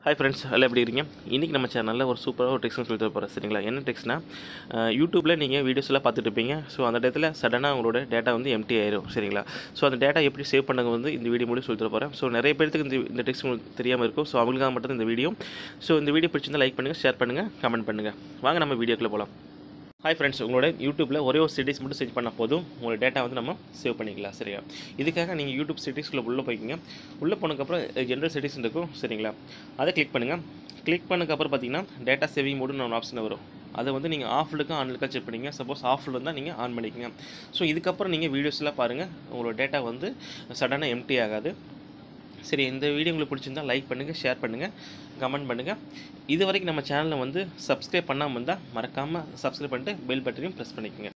hi friends எல்லாம் எப்படி இருக்கீங்க இன்றைக்கி நம்ம சேனலில் ஒரு சூப்பராக ஒரு ட்ரிக்ஸ் சொல்லி தர போகிறேன் சரிங்களா என்ன ட்ரிக்ஸ்னா யூடியூப்பில் நீங்கள் வீடியோஸ் எல்லாம் பார்த்துட்டு இருப்பீங்க ஸோ அந்த டயத்தில் சடனாக உங்களோட டேட்டா வந்து எம்டி ஆயிரும் சரிங்களா ஸோ அந்த டேட்டா எப்படி சேவ் பண்ணங்க வந்து இந்த வீடியோ மூலம் சொல்லி தர போகிறேன் ஸோ நிறைய பேருக்கு இந்த இந்த ட்ரிக்ஸ் உங்களுக்கு தெரியாமல் இருக்கும் ஸோ அவங்களுக்காக மட்டும் இந்த வீடியோ ஸோ இந்த வீடியோ பிடிச்சிருந்தா லைக் பண்ணுங்கள் ஷேர் பண்ணுங்கள் கமெண்ட் பண்ணுங்கள் வாங்க நம்ம வீடியோக்குள்ளே போகலாம் ஹாய் ஃப்ரெண்ட்ஸ் உங்களோட யூடியூப்பில் ஒரே ஒரு செட்டிங்ஸ் மட்டும் செட் பண்ணால் போதும் உங்களோட டேட்டா வந்து நம்ம சேவ் பண்ணிக்கலாம் சரியா இதுக்காக நீங்கள் யூடியூப் செட்டிங்ஸ்குள்ளே உள்ளே போய்க்கிங்க உள்ளே போனதுக்கப்புறம் ஜென்ரல் செட்டிங்ஸ் இருக்கும் சரிங்களா அதை கிளிக் பண்ணுங்கள் கிளிக் பண்ணதுக்கப்புறம் பார்த்தீங்கன்னா டேட்டா சேவிங் மோடுன்னு ஒரு ஆப்ஷன் வரும் அதை வந்து நீங்கள் ஆஃப்லுக்கும் ஆன்லுக்கும் செக் பண்ணிங்க சப்போஸ் ஆஃபில் இருந்தால் நீங்கள் ஆன் பண்ணிக்கங்க ஸோ இதுக்கப்புறம் நீங்கள் வீடியோஸ்லாம் பாருங்கள் உங்களோட டேட்டா வந்து சடனாக எம்டி ஆகாது சரி இந்த வீடியோ உங்களுக்கு பிடிச்சிருந்தா லைக் பண்ணுங்கள் ஷேர் பண்ணுங்கள் கமெண்ட் பண்ணுங்கள் இது வரைக்கும் நம்ம சேனலை வந்து சப்ஸ்கிரைப் பண்ணாமல் இருந்தால் மறக்காமல் சப்ஸ்கிரைப் பண்ணிட்டு பெல் பட்டனையும் ப்ரெஸ் பண்ணிக்கோங்க